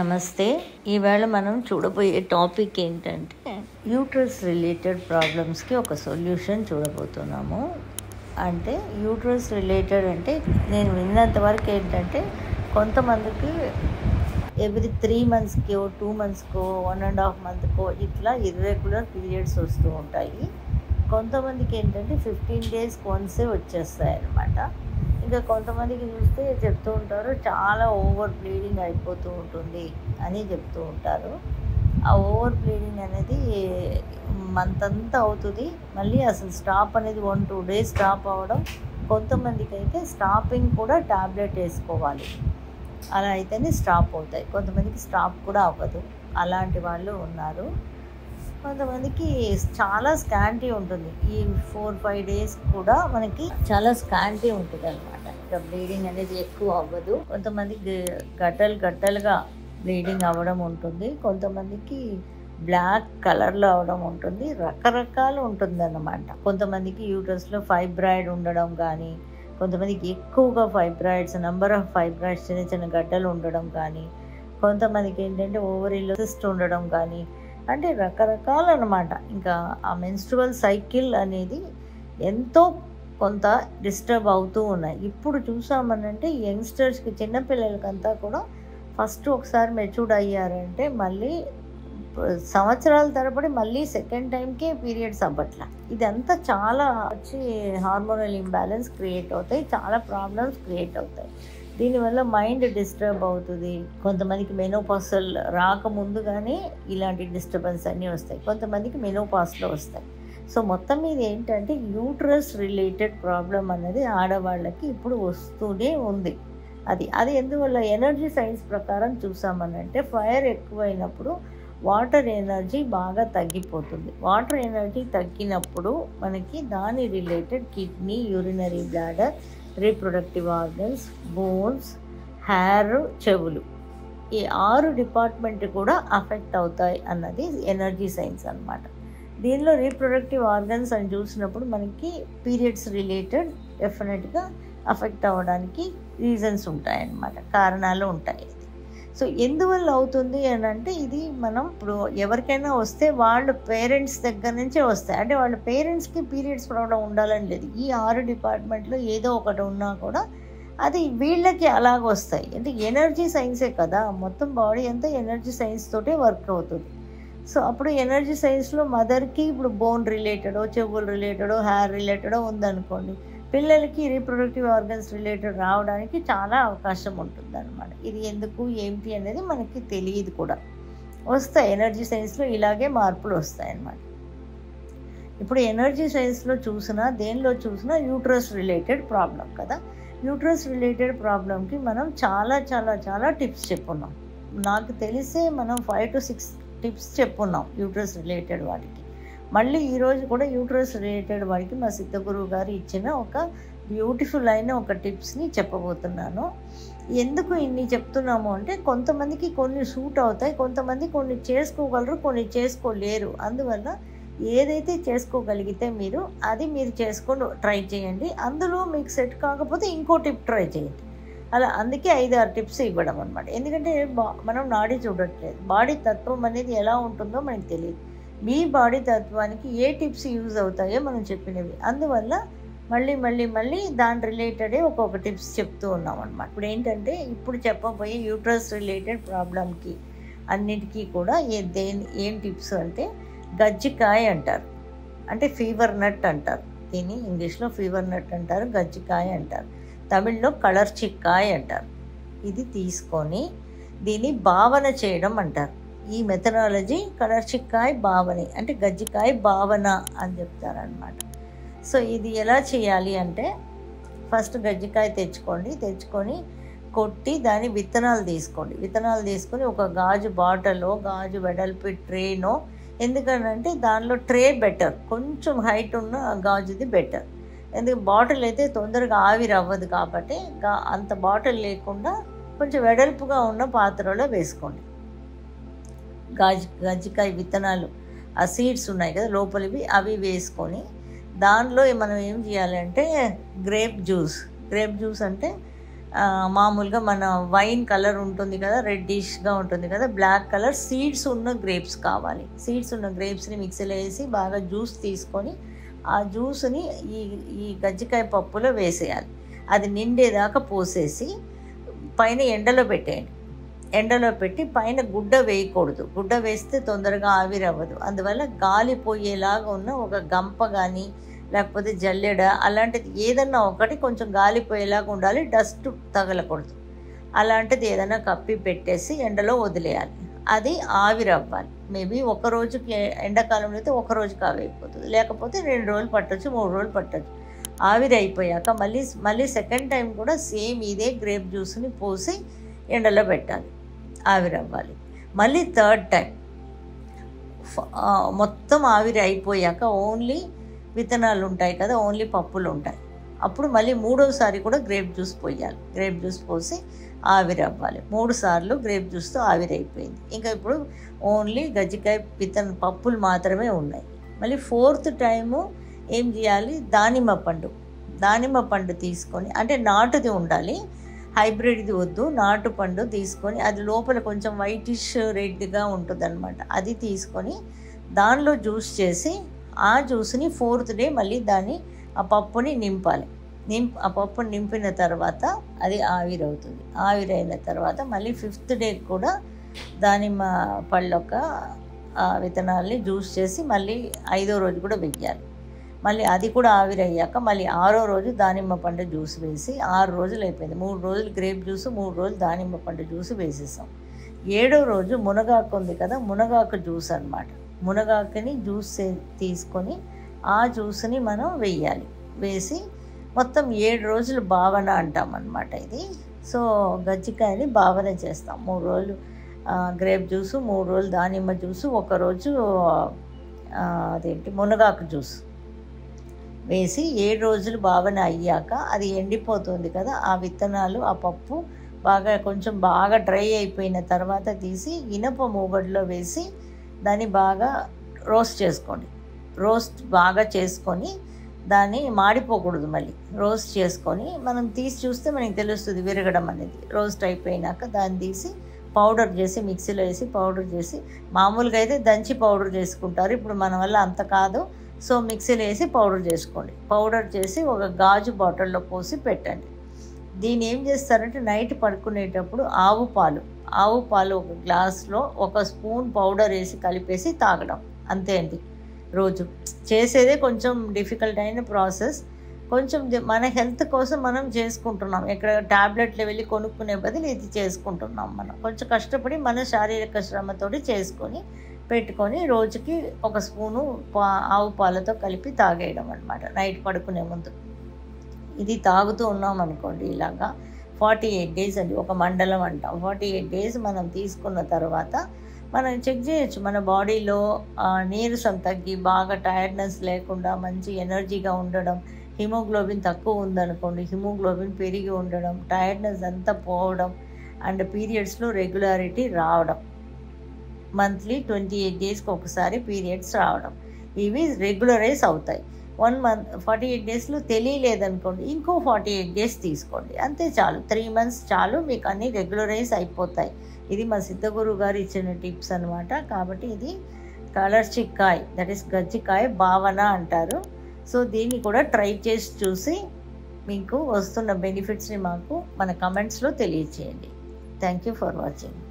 నమస్తే ఈవేళ మనం చూడబోయే టాపిక్ ఏంటంటే యూట్రస్ రిలేటెడ్ ప్రాబ్లమ్స్కి ఒక సొల్యూషన్ చూడబోతున్నాము అంటే యూట్రస్ రిలేటెడ్ అంటే నేను విన్నంత వరకు ఏంటంటే కొంతమందికి ఎవ్రీ త్రీ మంత్స్కో టూ మంత్స్కో వన్ అండ్ హాఫ్ మంత్కో ఇట్లా ఇర్రెగ్యులర్ పీరియడ్స్ వస్తూ ఉంటాయి కొంతమందికి ఏంటంటే ఫిఫ్టీన్ డేస్కి వన్సే వచ్చేస్తాయి అన్నమాట ఇంకా కొంతమందికి చూస్తే చెప్తూ ఉంటారు చాలా ఓవర్ బ్లీడింగ్ అయిపోతూ ఉంటుంది అని చెప్తూ ఉంటారు ఆ ఓవర్ బ్లీడింగ్ అనేది మంత్ అంతా అవుతుంది మళ్ళీ అసలు స్టాప్ అనేది వన్ టూ డేస్ స్టాప్ అవ్వడం కొంతమందికి అయితే స్టాపింగ్ కూడా ట్యాబ్లెట్ వేసుకోవాలి అలా అయితేనే స్టాప్ అవుతాయి కొంతమందికి స్టాప్ కూడా అవ్వదు అలాంటి వాళ్ళు ఉన్నారు కొంతమందికి చాలా స్కాంటీ ఉంటుంది ఈ ఫోర్ ఫైవ్ డేస్ కూడా మనకి చాలా స్కాంటీ ఉంటుంది అనమాట ఇంకా బ్లీడింగ్ అనేది ఎక్కువ అవ్వదు కొంతమందికి గడ్డలు గడ్డలుగా బ్లీడింగ్ అవ్వడం ఉంటుంది కొంతమందికి బ్లాక్ కలర్లో అవడం ఉంటుంది రకరకాలు ఉంటుంది అన్నమాట కొంతమందికి యూట్రస్లో ఫైబ్రాయిడ్ ఉండడం కానీ కొంతమందికి ఎక్కువగా ఫైబ్రాయిడ్స్ నెంబర్ ఆఫ్ ఫైబ్రాయిడ్స్ చిన్న చిన్న గడ్డలు ఉండడం కానీ కొంతమందికి ఏంటంటే ఓవరీలో సిస్ట్ ఉండడం కానీ అంటే రకరకాలు అనమాట ఇంకా ఆ మెన్స్ట్రువల్ సైకిల్ అనేది ఎంతో కొంత డిస్టర్బ్ అవుతూ ఉన్నాయి ఇప్పుడు చూసామనంటే యంగ్స్టర్స్కి చిన్నపిల్లలకంతా కూడా ఫస్ట్ ఒకసారి మెచ్యూర్డ్ అయ్యారంటే మళ్ళీ సంవత్సరాల తరబడి మళ్ళీ సెకండ్ టైంకే పీరియడ్స్ అవ్వట్ల ఇదంతా చాలా వచ్చి హార్మోనల్ ఇంబ్యాలెన్స్ క్రియేట్ అవుతాయి చాలా ప్రాబ్లమ్స్ క్రియేట్ అవుతాయి దీనివల్ల మైండ్ డిస్టర్బ్ అవుతుంది కొంతమందికి మెనోపాసల్ రాకముందుగానే ఇలాంటి డిస్టర్బెన్స్ అన్నీ వస్తాయి కొంతమందికి మెనోపాస్లో వస్తాయి సో మొత్తం మీద ఏంటంటే యూట్రస్ రిలేటెడ్ ప్రాబ్లం అనేది ఆడవాళ్ళకి ఇప్పుడు వస్తూనే ఉంది అది అది ఎందువల్ల ఎనర్జీ సైన్స్ ప్రకారం చూసామనంటే ఫైర్ ఎక్కువైనప్పుడు వాటర్ ఎనర్జీ బాగా తగ్గిపోతుంది వాటర్ ఎనర్జీ తగ్గినప్పుడు మనకి దాని related kidney urinary bladder reproductive organs bones hair చెవులు ఈ ఆరు డిపార్ట్మెంట్ కూడా అఫెక్ట్ అవుతాయి అన్నది ఎనర్జీ సైన్స్ అనమాట దీనిలో రీప్రొడక్టివ్ ఆర్గన్స్ అని చూసినప్పుడు మనకి పీరియడ్స్ రిలేటెడ్ డెఫినెట్గా అఫెక్ట్ అవ్వడానికి రీజన్స్ ఉంటాయన్నమాట కారణాలు ఉంటాయి సో ఎందువల్ల అవుతుంది అని అంటే ఇది మనం ఇప్పుడు ఎవరికైనా వస్తే వాళ్ళ పేరెంట్స్ దగ్గర నుంచే వస్తాయి అంటే వాళ్ళ పేరెంట్స్కి పీరియడ్స్ ప్రాబ్లం ఉండాలని లేదు ఈ ఆరు డిపార్ట్మెంట్లో ఏదో ఒకటి ఉన్నా కూడా అది వీళ్ళకి అలాగ వస్తాయి అంటే ఎనర్జీ సైన్సే కదా మొత్తం బాడీ అంతా ఎనర్జీ సైన్స్ తోటే వర్క్ అవుతుంది సో అప్పుడు ఎనర్జీ సైన్స్లో మదర్కి ఇప్పుడు బోన్ రిలేటెడో చెవులు రిలేటెడో హెయిర్ రిలేటెడో ఉందనుకోండి పిల్లలకి రీప్రొడక్టివ్ ఆర్గన్స్ రిలేటెడ్ రావడానికి చాలా అవకాశం ఉంటుంది అనమాట ఇది ఎందుకు ఏంటి అనేది మనకి తెలియదు కూడా వస్తాయి ఎనర్జీ సైన్స్లో ఇలాగే మార్పులు వస్తాయి అన్నమాట ఇప్పుడు ఎనర్జీ సైన్స్లో చూసినా దేనిలో చూసినా యూట్రస్ రిలేటెడ్ ప్రాబ్లం కదా యూట్రస్ రిలేటెడ్ ప్రాబ్లంకి మనం చాలా చాలా చాలా టిప్స్ చెప్పున్నాం నాకు తెలిసే మనం ఫైవ్ టు సిక్స్ టిప్స్ చెప్పున్నాం యూట్రస్ రిలేటెడ్ వాటికి మళ్ళీ ఈరోజు కూడా యూట్రస్ రిలేటెడ్ వాడికి మా సిద్ధగురువు గారు ఇచ్చిన ఒక బ్యూటిఫుల్ అయిన ఒక టిప్స్ని చెప్పబోతున్నాను ఎందుకు ఇన్ని చెప్తున్నాము అంటే కొంతమందికి కొన్ని సూట్ అవుతాయి కొంతమంది కొన్ని చేసుకోగలరు కొన్ని చేసుకోలేరు అందువల్ల ఏదైతే చేసుకోగలిగితే మీరు అది మీరు చేసుకొని ట్రై చేయండి అందులో మీకు సెట్ కాకపోతే ఇంకో టిప్ ట్రై చేయండి అలా అందుకే ఐదు ఆరు టిప్స్ ఇవ్వడం అనమాట ఎందుకంటే బా మనం నాడీ చూడట్లేదు బాడీ తత్వం అనేది ఎలా ఉంటుందో మనకు తెలియదు మీ బాడీ తత్వానికి ఏ టిప్స్ యూజ్ అవుతాయో మనం చెప్పినవి అందువల్ల మళ్ళీ మళ్ళీ మళ్ళీ దాని రిలేటెడే ఒక్కొక్క టిప్స్ చెప్తూ ఉన్నాం అనమాట ఇప్పుడు ఏంటంటే ఇప్పుడు చెప్పబోయే యూట్రస్ రిలేటెడ్ ప్రాబ్లంకి అన్నిటికీ కూడా ఏ దేని ఏం టిప్స్ అంటే గజ్జికాయ అంటారు అంటే ఫీవర్ నట్ అంటారు దీన్ని ఇంగ్లీష్లో ఫీవర్ నట్ అంటారు గజ్జికాయ అంటారు తమిళ్లో కలర్ చిక్కాయ అంటారు ఇది తీసుకొని దీన్ని భావన చేయడం అంటారు ఈ మెథడాలజీ కలర్ చిక్కాయ భావని అంటే గజ్జికాయ భావన అని చెప్తారనమాట సో ఇది ఎలా చేయాలి అంటే ఫస్ట్ గజ్జికాయ తెచ్చుకోండి తెచ్చుకొని కొట్టి దాని విత్తనాలు తీసుకోండి విత్తనాలు తీసుకొని ఒక గాజు బాటలో గాజు వెడల్పి ట్రేనో ఎందుకనంటే దానిలో ట్రే బెటర్ కొంచెం హైట్ ఉన్న గాజుది బెటర్ ఎందుకు బాటిల్ అయితే తొందరగా ఆవిరి అవ్వదు కాబట్టి అంత బాటిల్ లేకుండా కొంచెం వెడల్పుగా ఉన్న పాత్రలో వేసుకోండి గాజు గజ్జికాయ విత్తనాలు ఆ సీడ్స్ ఉన్నాయి కదా లోపలివి అవి వేసుకొని దానిలో మనం ఏం చేయాలంటే గ్రేప్ జ్యూస్ గ్రేప్ జ్యూస్ అంటే ఆ, మామూలుగా మన వైన్ కలర్ ఉంటుంది కదా రెడ్డిష్గా ఉంటుంది కదా బ్లాక్ కలర్ సీడ్స్ ఉన్న గ్రేప్స్ కావాలి సీడ్స్ ఉన్న గ్రేప్స్ని మిక్సీలో వేసి బాగా జ్యూస్ తీసుకొని ఆ జ్యూస్ని ఈ ఈ గజ్జికాయ పప్పులో వేసేయాలి అది నిండేదాకా పోసేసి పైన ఎండలో పెట్టేయండి ఎండలో పెట్టి పైన గుడ్డ వేయకూడదు గుడ్డ వేస్తే తొందరగా ఆవిరవ్వదు అందువల్ల గాలి పోయేలాగా ఉన్న ఒక గంప కానీ లేకపోతే జల్లెడ అలాంటిది ఏదన్నా ఒకటి కొంచెం గాలి పోయేలాగా ఉండాలి డస్ట్ తగలకూడదు అలాంటిది ఏదైనా కప్పి పెట్టేసి ఎండలో వదిలేయాలి అది ఆవిరవ్వాలి మేబీ ఒక రోజుకి ఎండాకాలంలో అయితే ఒక రోజుకి ఆవిరైపోతుంది లేకపోతే రెండు రోజులు పట్టొచ్చు మూడు రోజులు పట్టొచ్చు ఆవిరి అయిపోయాక మళ్ళీ మళ్ళీ సెకండ్ టైం కూడా సేమ్ ఇదే గ్రేప్ జ్యూస్ని పోసి ఎండలో పెట్టాలి ఆవిరవ్వాలి మళ్ళీ థర్డ్ టైం ఫ- ఆ, మొత్తం ఆవిరి అయిపోయాక ఓన్లీ విత్తనాలు ఉంటాయి కదా ఓన్లీ పప్పులు ఉంటాయి అప్పుడు మళ్ళీ మూడోసారి కూడా గ్రేప్ జ్యూస్ పోయాలి గ్రేప్ జ్యూస్ పోసి ఆవిరి అవ్వాలి మూడు సార్లు గ్రేప్ జ్యూస్తో ఆవిరి అయిపోయింది ఇంకా ఇప్పుడు ఓన్లీ గజ్జికాయ విత్తన పప్పులు మాత్రమే ఉన్నాయి మళ్ళీ ఫోర్త్ టైము ఏం చేయాలి దానిమ్మ పండు దానిమ్మ పండు తీసుకొని అంటే నాటుది ఉండాలి హైబ్రిడ్ది వద్దు నాటు పండు తీసుకొని అది లోపల కొంచెం వైటిష్ రెడ్గా ఉంటుంది అది తీసుకొని దానిలో జ్యూస్ చేసి ఆ జ్యూస్ని ఫోర్త్ డే మళ్ళీ దాన్ని ఆ పప్పుని నింపాలి నింప్ ఆ పప్పుని నింపిన తర్వాత అది ఆవిరవుతుంది ఆవిరైన తర్వాత మళ్ళీ ఫిఫ్త్ డే కూడా దానిమ్మ పళ్ళొక్క ఆ విత్తనాల్ని జ్యూస్ చేసి మళ్ళీ ఐదో రోజు కూడా వెయ్యాలి మళ్ళీ అది కూడా ఆవిరయ్యాక మళ్ళీ ఆరో రోజు దానిమ్మ పండు జ్యూస్ వేసి ఆరు రోజులు అయిపోయింది మూడు రోజులు గ్రేప్ జ్యూస్ మూడు రోజులు దానిమ్మ పండు జ్యూస్ వేసేసాం ఏడో రోజు మునగాకు ఉంది కదా మునగాకు జ్యూస్ అన్నమాట మునగాకుని జ్యూస్ చే- తీసుకొని ఆ జ్యూస్ని మనం వేయాలి వేసి మొత్తం ఏడు రోజులు భావన అంటాం అన్నమాట ఇది సో గజ్జికాయని భావన చేస్తాం మూడు రోజులు ఆ, గ్రేప్ జ్యూసు మూడు రోజులు దానిమ్మ జ్యూసు ఒకరోజు ఆ, అదేంటి మునగాకు జ్యూస్ వేసి ఏడు రోజులు భావన అయ్యాక అది ఎండిపోతుంది కదా ఆ విత్తనాలు ఆ పప్పు బాగా కొంచెం బాగా డ్రై అయిపోయిన తర్వాత తీసి ఇనప మూగడిలో వేసి దాన్ని బాగా రోస్ట్ చేసుకోండి రోస్ట్ బాగా చేసుకొని దాన్ని మాడిపోకూడదు మళ్ళీ రోస్ట్ చేసుకొని మనం తీసి చూస్తే మనకి తెలుస్తుంది విరగడం అనేది రోస్ట్ అయిపోయినాక దాన్ని తీసి పౌడర్ చేసి మిక్సీలో వేసి పౌడర్ చేసి మామూలుగా అయితే దంచి పౌడర్ చేసుకుంటారు ఇప్పుడు మన వల్ల అంత కాదు సో మిక్సీలో వేసి పౌడర్ చేసుకోండి పౌడర్ చేసి ఒక గాజు బాటిల్లో పోసి పెట్టండి దీన్ని ఏం చేస్తారంటే నైట్ పడుకునేటప్పుడు ఆవు పాలు ఆవు పాలు ఒక గ్లాస్లో ఒక స్పూన్ పౌడర్ వేసి కలిపేసి తాగడం అంతే అండి రోజు చేసేదే కొంచెం డిఫికల్ట్ అయిన ప్రాసెస్ కొంచెం ది- మన హెల్త్ కోసం మనం చేసుకుంటున్నాం ఎక్కడ టాబ్లెట్లు వెళ్ళి కొనుక్కునే బదులు ఇది చేసుకుంటున్నాం మనం కొంచెం కష్టపడి మన శారీరక శ్రమతోటి చేసుకొని పెట్టుకొని రోజుకి ఒక స్పూను పా ఆవు పాలతో కలిపి తాగేయడం అనమాట నైట్ పడుకునే ముందు ఇది తాగుతూ ఉన్నాం అనుకోండి ఇలాగా ఫార్టీ ఎయిట్ డేస్ అండి ఒక మండలం అంటాం ఫార్టీ ఎయిట్ డేస్ మనం తీసుకున్న తర్వాత మనం చెక్ చేయొచ్చు మన బాడీలో ఆ, నీరసం తగ్గి బాగా టైర్డ్నెస్ లేకుండా మంచి ఎనర్జీగా ఉండడం హిమోగ్లోబిన్ తక్కువ ఉందనుకోండి హిమోగ్లోబిన్ పెరిగి ఉండడం టైర్డ్నెస్ అంతా పోవడం అండ్ పీరియడ్స్లో రెగ్యులారిటీ రావడం మంత్లీ ట్వంటీ ఎయిట్ డేస్కి ఒకసారి పీరియడ్స్ రావడం ఇవి రెగ్యులరైజ్ అవుతాయి వన్ మంత్ ఫార్టీ ఎయిట్ డేస్లో తెలియలేదనుకోండి ఇంకో ఫార్టీ ఎయిట్ డేస్ తీసుకోండి అంతే చాలు త్రీ మంత్స్ చాలు మీకు అన్నీ రెగ్యులరైజ్ అయిపోతాయి ఇది మా సిద్ధగురు గారు ఇచ్చిన టిప్స్ అనమాట కాబట్టి ఇది కలర్ చిక్కాయ్ దట్ ఈస్ గజ్జికాయ భావన అంటారు సో దీన్ని కూడా ట్రై చేసి చూసి మీకు వస్తున్న బెనిఫిట్స్ని మాకు మన కమెంట్స్లో తెలియచేయండి థ్యాంక్ యూ ఫర్ వాచింగ్